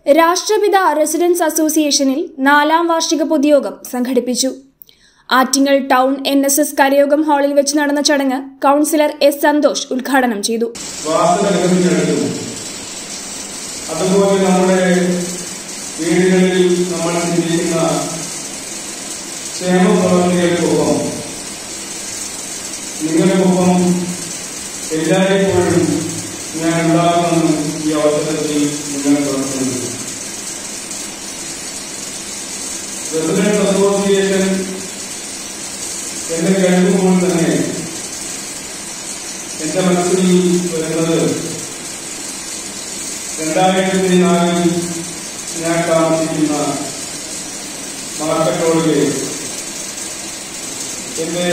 രാഷ്ട്രപിത residence അസോസിയേഷനിൽ നാലാം വാർഷിക പൊതുയോഗം സംഘടിപ്പിച്ചു Attingal town N S S കരയോഗം ഹാളിൽ വെച്ച് നടന്ന ചടങ്ങ് കൗൺസിലർ എസ് സന്തോഷ് ഉദ്ഘാടനം ചെയ്തു വാസനകത്തിനടുത്തും അതുപോലെ നമ്മുടെ വീടുകളിൽ നമ്മൾ ചിന്തിക്കുന്ന ക്ഷേമപ്രവർത്തികൾക്കൊപ്പം നിങ്ങൾക്കൊപ്പം എല്ലായ്പ്പോഴും ഞാൻ ഉണ്ടാകുമെന്ന് ഈ അവസരത്തിൽ നിങ്ങൾ പ്രവർത്തിക്കുന്നു റെസിഡൻസ് അസോസിയേഷൻ എന്ന് കേൾക്കുമ്പോൾ തന്നെ എന്റെ മനസ്സിൽ വരുന്നത് രണ്ടായിരത്തി നാലിൽ ഞാൻ താമസിക്കുന്ന മാർക്കറ്റോളിലെ എന്റെ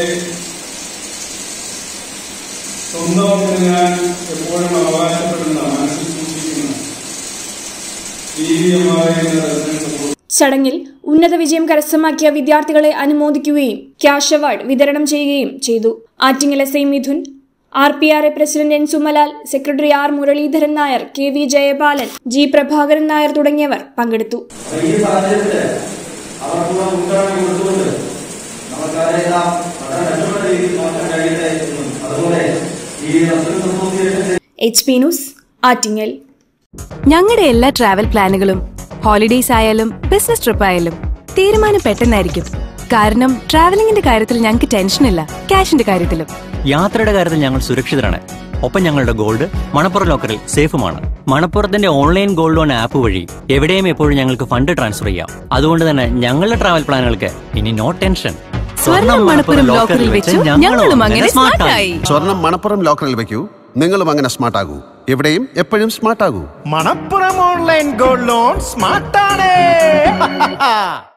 സ്വന്തം എന്ന് ഞാൻ എപ്പോഴും അവകാശപ്പെടുന്ന മനസ്സിൽ സൂക്ഷിക്കുന്ന വീര്യമായ റെസിഡൻസ് ചടങ്ങിൽ ഉന്നത വിജയം കരസ്ഥമാക്കിയ വിദ്യാർത്ഥികളെ അനുമോദിക്കുകയും ക്യാഷ് അവാർഡ് വിതരണം ചെയ്യുകയും ചെയ്തു Attingal S I Mithun R P R A president N Sumalal secretary R Muraleedharan Nair K V Jayapalan G Prabhakaran Nair തുടങ്ങിയവർ പങ്കെടുത്തു അപ്പൊ ഈ സാഹചര്യത്തില് അവർക്കുള്ള മുൻഗണന കൊടുത്തുകൊണ്ട് നമുക്കതെല്ലാം വളരെ മെച്ചപ്പെട്ട രീതിയിൽ നോക്കാൻ കഴിയട്ടെ എന്നും അതുപോലെ ഈ residence association H P news Attingal ഞങ്ങളുടെ എല്ലാ ട്രാവൽ പ്ലാനുകളും ഹോളിഡേയ്സ് ആയാലും ബിസിനസ് ട്രിപ്പ് ആയാലും തീരുമാനം പെട്ടെന്നായിരിക്കും കാരണം ട്രാവലിംഗിന്റെ കാര്യത്തിൽ ഞങ്ങൾക്ക് ടെൻഷനില്ല ക്യാഷിന്റെ കാര്യത്തിലും യാത്രയുടെ കാര്യത്തിൽ ഞങ്ങൾ സുരക്ഷിതരാണ് ഒപ്പം ഞങ്ങളുടെ ഗോൾഡ് മണപ്പുറം ലോക്കറിൽ സേഫുമാണ് മണപ്പുറത്തിന്റെ ഓൺലൈൻ ഗോൾഡ് ലോൺ ആപ്പ് വഴി എവിടെയും എപ്പോഴും ഞങ്ങൾക്ക് ഫണ്ട് ട്രാൻസ്ഫർ ചെയ്യാം അതുകൊണ്ട് തന്നെ ഞങ്ങളുടെ ട്രാവൽ പ്ലാനുകൾക്ക് ഇനി നോ ടെൻഷൻ സ്വർണം മണപ്പുറം ലോക്കറിൽ വെച്ചു ഞങ്ങളും അങ്ങനെ സ്മാർട്ടായി സ്വർണം മണപ്പുറം ലോക്കറിൽ വെക്കൂ നിങ്ങളും അങ്ങനെ സ്മാർട്ട് ആകൂ എവിടെയും എപ്പോഴും സ്മാർട്ട് ആകൂ മണപ്പുറം ഓൺലൈൻ ഗോൾഡ് ലോൺ സ്മാർട്ടാണ്